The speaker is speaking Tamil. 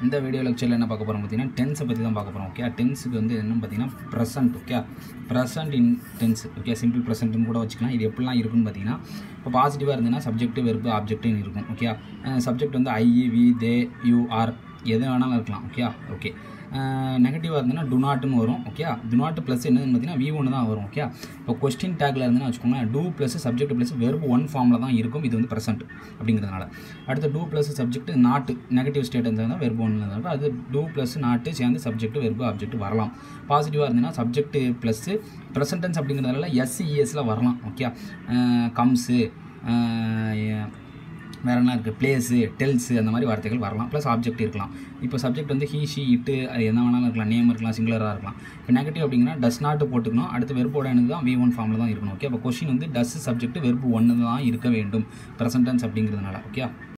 இந்த வீடியோ லெக்சரில் என்ன பார்க்க போகிறோம் பார்த்தீங்கன்னா டென்ஸை பற்றி தான் பார்க்க போகிறோம் ஓகே டென்ஸுக்கு வந்து என்னன்னு பார்த்தீங்கன்னா present okay present in tense okay simple ப்ரெசன்ட்னு கூட வச்சுக்கலாம் இது எப்படிலாம் இருக்குன்னு பார்த்தீங்கன்னா இப்போ பாசிட்டிவாக இருந்ததுன்னா சப்ஜெக்ட் வெறுப்பு ஆப்ஜெக்ட்னு இருக்கும் ஓகே சப்ஜெக்ட் வந்து I we they you or எது வேணாலும் இருக்கலாம் ஓகே ஓகே நெகட்டிவாக இருந்ததுன்னா டு நாட்னு வரும் ஓகே டு நாட் ப்ளஸ் என்னதுன்னு பார்த்தீங்கன்னா வி ஒன்று தான் வரும் ஓகே இப்போ கொஸ்டின் டேக்கில் இருந்துன்னா வச்சுக்கோங்களேன் டூ ப்ளஸ் சப்ஜெக்ட் ப்ளஸ் வெறும் ஒன் ஃபார்மில் தான் இருக்கும் இது வந்து ப்ரெசென்ட் அப்படிங்கிறதுனால அடுத்து do plus subject not negative state இருந்தால் வெறும் ஒன்று இருந்தால் அது டூ ப்ளஸ் நாட்டு சேர்ந்து சப்ஜெக்ட் வெறும் ஆப்ஜெக்ட் வரலாம் பாசிட்டிவாக இருந்ததுன்னா சப்ஜெக்ட் ப்ளஸ்ஸு ப்ரெசன்டென்ஸ் அப்படிங்கிறதுனால எஸ்சிஇஎஸில் வரலாம் ஓகே கம்ஸு வேறு என்ன இருக்குது பிளேஸு டெல்ஸு அந்த மாதிரி வார்த்தைகள் வரலாம் ப்ளஸ் ஆப்ஜெக்ட் இருக்கலாம் இப்போ சப்ஜெக்ட் வந்து ஹீ ஷி இட்டு அது என்ன வேணாலும் இருக்கலாம் நேம் இருக்கலாம் சிங்குலராக இருக்கலாம் இப்போ நெகட்டிவ் அப்படிங்கன்னா டஸ் நாட்டு போட்டுக்கணும் அடுத்து வெறுப்போட எனக்கு தான் வி ஒன் ஃபார்மில் தான் இருக்கணும் ஓகே அப்போ கொஷின் வந்து டஸ் சப்ஜெக்ட் வெறுப்பு ஒன்று தான் இருக்க வேண்டும் ப்ரெசன்டென்ஸ் அப்படிங்கிறதுனால ஓகே